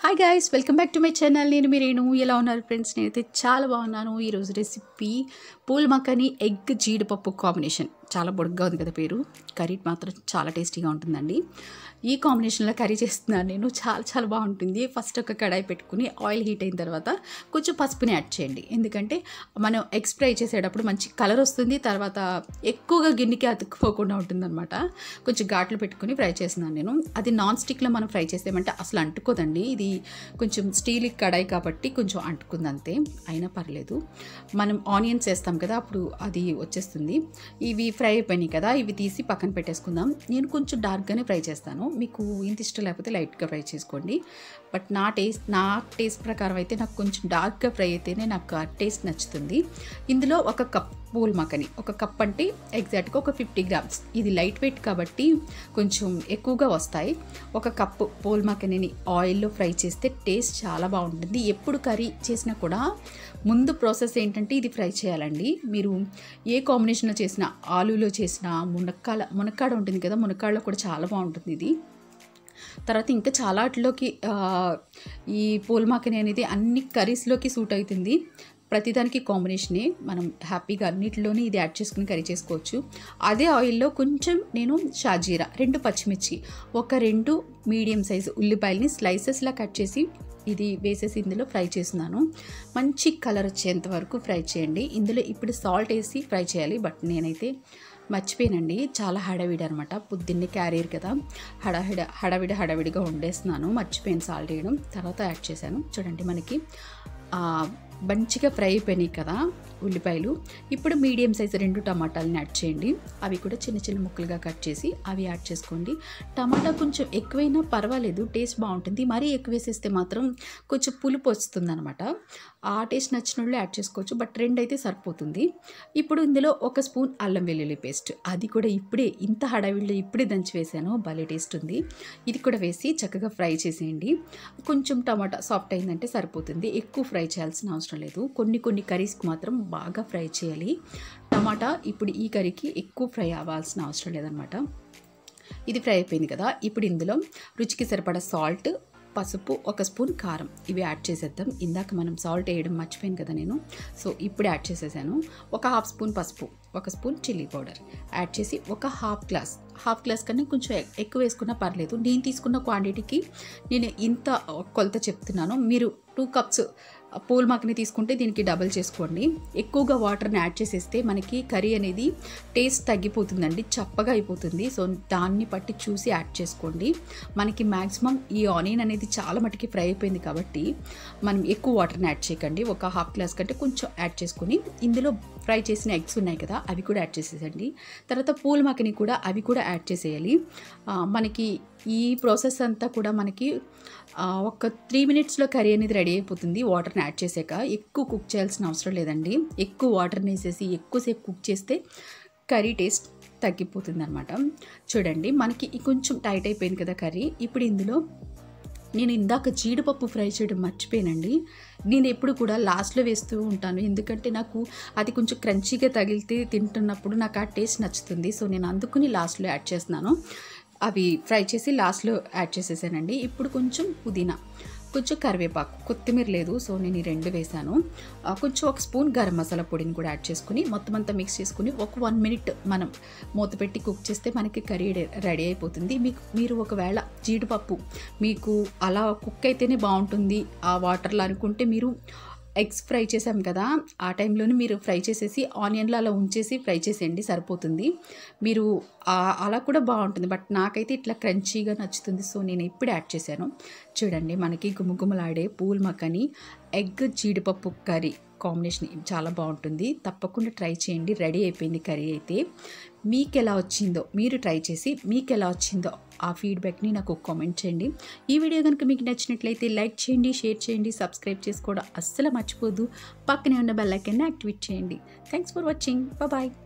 hi guys welcome back to my channel నేను మీరేను ఎలా ఉన్నారు ఫ్రెండ్స్ నేనైతే చాలా బాగున్నాను ఈరోజు రెసిపీ పూల్ మక్కని ఎగ్ జీడిపప్పు కాంబినేషన్ చాలా పొడుగ్గా ఉంది కదా పేరు కర్రీ మాత్రం చాలా టేస్టీగా ఉంటుందండి ఈ కాంబినేషన్లో కర్రీ చేస్తున్నాను నేను చాలా చాలా బాగుంటుంది ఫస్ట్ ఒక కడాయి పెట్టుకుని ఆయిల్ హీట్ అయిన తర్వాత కొంచెం పసుపుని యాడ్ చేయండి ఎందుకంటే మనం ఎగ్స్ ఫ్రై చేసేటప్పుడు మంచి కలర్ వస్తుంది తర్వాత ఎక్కువగా గిన్నెకి అతుక్కుపోకుండా ఉంటుందన్నమాట కొంచెం ఘాట్లు పెట్టుకుని ఫ్రై చేస్తున్నాను నేను అది నాన్ స్టిక్లో మనం ఫ్రై చేసామంటే అసలు అంటుకోదండి ఇది కొంచెం స్టీల్ కడాయి కాబట్టి కొంచెం అంటుకుంది అంతే అయినా పర్లేదు మనం ఆనియన్స్ వేస్తాం కదా అప్పుడు అది వచ్చేస్తుంది ఇవి ఫ్రై అయిపోయినాయి కదా ఇవి తీసి పక్కన పెట్టేసుకుందాం నేను కొంచెం డార్క్గానే ఫ్రై చేస్తాను మీకు ఇంత ఇష్టం లేకపోతే లైట్గా ఫ్రై చేసుకోండి బట్ నా టేస్ట్ నా టేస్ట్ ప్రకారం అయితే నాకు కొంచెం డార్క్గా ఫ్రై అయితేనే నాకు ఆ టేస్ట్ నచ్చుతుంది ఇందులో ఒక కప్ పూల్ మకని ఒక కప్ అంటే ఎగ్జాక్ట్గా ఒక ఫిఫ్టీ గ్రామ్స్ ఇది లైట్ వెయిట్ కాబట్టి కొంచెం ఎక్కువగా వస్తాయి ఒక కప్పు పూల్ మకనిని ఆయిల్లో ఫ్రై చేస్తే టేస్ట్ చాలా బాగుంటుంది ఎప్పుడు కర్రీ చేసినా కూడా ముందు ప్రాసెస్ ఏంటంటే ఇది ఫ్రై చేయాలండి మీరు ఏ కాంబినేషన్లో చేసినా ఆలూలో చేసినా మునక్కాల మునక్కాడ ఉంటుంది కదా మునక్కాడలో కూడా చాలా బాగుంటుంది ఇది తర్వాత ఇంకా చాలా వాటిలోకి ఈ పూలమాకని అనేది అన్ని కర్రీస్లోకి సూట్ అవుతుంది ప్రతిదానికి కాంబినేషనే మనం హ్యాపీగా అన్నిటిలోనే ఇది యాడ్ చేసుకుని కర్రీ చేసుకోవచ్చు అదే ఆయిల్లో కొంచెం నేను షాజీరా రెండు పచ్చిమిర్చి ఒక రెండు మీడియం సైజు ఉల్లిపాయలని స్లైసెస్లా కట్ చేసి ఇది వేసేసి ఇందులో ఫ్రై చేస్తున్నాను మంచి కలర్ వచ్చేంత వరకు ఫ్రై చేయండి ఇందులో ఇప్పుడు సాల్ట్ వేసి ఫ్రై చేయాలి బట్ నేనైతే మర్చిపోయానండి చాలా హడావిడి అనమాట పొద్దున్నే క్యారియర్ కదా హడావిడ హడావిడి హడావిడిగా వండేస్తున్నాను మర్చిపోయాను సాల్ట్ వేయడం తర్వాత యాడ్ చేశాను చూడండి మనకి మంచిగా ఫ్రై అయిపోయినాయి కదా ఉల్లిపాయలు ఇప్పుడు మీడియం సైజు రెండు టమాటాలని యాడ్ చేయండి అవి కూడా చిన్న చిన్న ముక్కలుగా కట్ చేసి అవి యాడ్ చేసుకోండి టమాటా కొంచెం ఎక్కువైనా పర్వాలేదు టేస్ట్ బాగుంటుంది మరీ ఎక్కువ వేసేస్తే మాత్రం కొంచెం పులుపు వస్తుంది అనమాట ఆ టేస్ట్ నచ్చిన వాళ్ళు యాడ్ చేసుకోవచ్చు బట్ రెండు అయితే సరిపోతుంది ఇప్పుడు ఇందులో ఒక స్పూన్ అల్లం వెల్లుల్లి పేస్ట్ అది కూడా ఇప్పుడే ఇంత హడావిడిలో ఇప్పుడే దంచి వేసాను భలే టేస్ట్ ఉంది ఇది కూడా వేసి చక్కగా ఫ్రై చేసేయండి కొంచెం టమాటా సాఫ్ట్ అయిందంటే సరిపోతుంది ఎక్కువ ఫ్రై చేయాల్సిన అవసరం లేదు కొన్ని కొన్ని కర్రీస్కి మాత్రం బాగా ఫ్రై చేయాలి టమాటా ఇప్పుడు ఈ కర్రీకి ఎక్కువ ఫ్రై అవ్వాల్సిన అవసరం లేదనమాట ఇది ఫ్రై అయిపోయింది కదా ఇప్పుడు ఇందులో రుచికి సరిపడా సాల్ట్ పసుపు ఒక స్పూన్ కారం ఇవి యాడ్ చేసేద్దాం ఇందాక మనం సాల్ట్ వేయడం మర్చిపోయాను కదా నేను సో ఇప్పుడు యాడ్ చేసేసాను ఒక హాఫ్ స్పూన్ పసుపు ఒక స్పూన్ చిల్లీ పౌడర్ యాడ్ చేసి ఒక హాఫ్ గ్లాస్ హాఫ్ గ్లాస్ కన్నా కొంచెం ఎక్కువ వేసుకున్నా పర్లేదు నేను తీసుకున్న క్వాంటిటీకి నేను ఇంత కొలత చెప్తున్నాను మీరు టూ కప్స్ పూల్ మక్కని తీసుకుంటే దీనికి డబల్ చేసుకోండి ఎక్కువగా వాటర్ని యాడ్ చేసేస్తే మనకి కర్రీ అనేది టేస్ట్ తగ్గిపోతుందండి చప్పగా అయిపోతుంది సో దాన్ని బట్టి చూసి యాడ్ చేసుకోండి మనకి మ్యాక్సిమం ఈ ఆనియన్ అనేది చాలా మటుకి ఫ్రై అయిపోయింది కాబట్టి మనం ఎక్కువ వాటర్ని యాడ్ చేయకండి ఒక హాఫ్ గ్లాస్ కంటే కొంచెం యాడ్ చేసుకొని ఇందులో ఫ్రై చేసిన ఎగ్స్ ఉన్నాయి కదా అవి కూడా యాడ్ చేసేసండి తర్వాత పూల్ మక్కని కూడా అవి కూడా యాడ్ చేసేయాలి మనకి ఈ ప్రాసెస్ అంతా కూడా మనకి ఒక త్రీ మినిట్స్లో కర్రీ అనేది రెడీ అయిపోతుంది వాటర్ని యాడ్ చేసాక ఎక్కువ కుక్ చేయాల్సిన అవసరం లేదండి ఎక్కువ వాటర్ని వేసేసి ఎక్కువసేపు కుక్ చేస్తే కర్రీ టేస్ట్ తగ్గిపోతుంది అనమాట చూడండి మనకి కొంచెం టైట్ అయిపోయింది కదా కర్రీ ఇప్పుడు ఇందులో నేను ఇందాక జీడిపప్పు ఫ్రై చేయడం మర్చిపోయానండి నేను ఎప్పుడు కూడా లాస్ట్లో వేస్తూ ఉంటాను ఎందుకంటే నాకు అది కొంచెం క్రంచీగా తగిలితే తింటున్నప్పుడు నాకు ఆ టేస్ట్ నచ్చుతుంది సో నేను అందుకుని లాస్ట్లో యాడ్ చేస్తున్నాను అవి ఫ్రై చేసి లాస్ట్లో యాడ్ చేసేసానండి ఇప్పుడు కొంచెం పుదీనా కొంచెం కరివేపాకు కొత్తిమీర లేదు సో నేను ఈ రెండు వేసాను కొంచెం ఒక స్పూన్ గరం మసాలా పొడిని కూడా యాడ్ చేసుకుని మొత్తం అంతా మిక్స్ చేసుకుని ఒక వన్ మినిట్ మనం మూత పెట్టి కుక్ చేస్తే మనకి కర్రీ రెడీ అయిపోతుంది మీకు మీరు ఒకవేళ జీడిపప్పు మీకు అలా కుక్ అయితేనే బాగుంటుంది ఆ వాటర్లో అనుకుంటే మీరు ఎగ్స్ ఫ్రై చేసాం కదా ఆ టైంలోనే మీరు ఫ్రై చేసేసి ఆనియన్లో అలా ఉంచేసి ఫ్రై చేసేయండి సరిపోతుంది మీరు అలా కూడా బాగుంటుంది బట్ నాకైతే ఇట్లా క్రంచీగా నచ్చుతుంది సో నేను ఇప్పుడు యాడ్ చేశాను చూడండి మనకి గుమగుమలాడే పూల్ మక్కని ఎగ్ జీడిపప్పు కర్రీ కాంబినేషన్ చాలా బాగుంటుంది తప్పకుండా ట్రై చేయండి రెడీ అయిపోయింది కర్రీ అయితే మీకు ఎలా వచ్చిందో మీరు ట్రై చేసి మీకు ఎలా వచ్చిందో ఆ ఫీడ్బ్యాక్ని నాకు కామెంట్ చేయండి ఈ వీడియో కనుక మీకు నచ్చినట్లయితే లైక్ చేయండి షేర్ చేయండి సబ్స్క్రైబ్ చేసుకోవడం అస్సలు మర్చిపోద్దు పక్కనే ఉన్న బెల్ ఐకాన్ని యాక్టివేట్ చేయండి థ్యాంక్స్ ఫర్ వాచింగ్ బాయ్